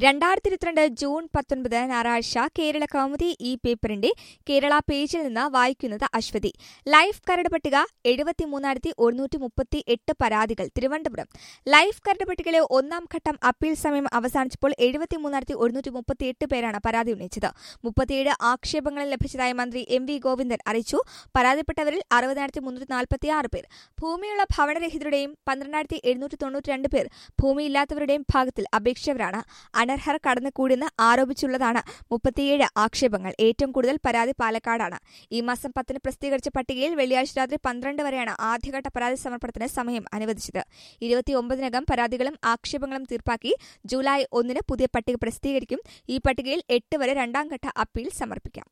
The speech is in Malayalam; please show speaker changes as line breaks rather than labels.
രണ്ടായിരത്തി ഇരുപത്തിരണ്ട് ജൂൺ പത്തൊൻപത് ഞായറാഴ്ച കേരള കൗമുദി ഈ പേപ്പറിന്റെ കേരള പേജിൽ നിന്ന് വായിക്കുന്നത് അശ്വതി ലൈഫ് കരട് പട്ടിക എഴുപത്തിമൂന്നായിരത്തി ഒരുന്നൂറ്റി മുപ്പത്തി എട്ട് പരാതികൾ തിരുവനന്തപുരം ലൈഫ് കരട് പട്ടികയിലെ ഒന്നാം ഘട്ടം അപ്പീൽ സമയം അവസാനിച്ചപ്പോൾ എഴുപത്തിമൂന്നായിരത്തി ഒരുന്നൂറ്റി മുപ്പത്തി എട്ട് പേരാണ് പരാതി ഉന്നയിച്ചത് മുപ്പത്തിയേഴ് ആക്ഷേപങ്ങൾ ലഭിച്ചതായി മന്ത്രി എം വി ഗോവിന്ദൻ അറിയിച്ചു പരാതിപ്പെട്ടവരിൽ അറുപതിനായിരത്തി മുന്നൂറ്റി നാൽപ്പത്തി ആറ് പേർ ഭൂമിയുള്ള ഭവനരഹിതരുടെയും പന്ത്രണ്ടായിരത്തി എഴുന്നൂറ്റി തൊണ്ണൂറ്റി രണ്ട് പേർ ഭൂമിയില്ലാത്തവരുടെയും ഭാഗത്തിൽ അപേക്ഷിച്ചവരാണ് അനർഹർ കടന്നുകൂടിയെന്ന് ആരോപിച്ചുള്ളതാണ് മുപ്പത്തിയേഴ് ആക്ഷേപങ്ങൾ ഏറ്റവും കൂടുതൽ പരാതി പാലക്കാടാണ് ഈ മാസം പത്തിന് പ്രസിദ്ധീകരിച്ച പട്ടികയിൽ വെള്ളിയാഴ്ച രാത്രി പന്ത്രണ്ട് വരെയാണ് ആദ്യഘട്ട പരാതി സമർപ്പണത്തിന് സമയം അനുവദിച്ചത് ഇരുപത്തിയൊമ്പതിനകം പരാതികളും ആക്ഷേപങ്ങളും തീർപ്പാക്കി ജൂലൈ ഒന്നിന് പുതിയ പട്ടിക പ്രസിദ്ധീകരിക്കും ഈ പട്ടികയിൽ എട്ട് വരെ രണ്ടാം ഘട്ട അപ്പീൽ സമർപ്പിക്കാം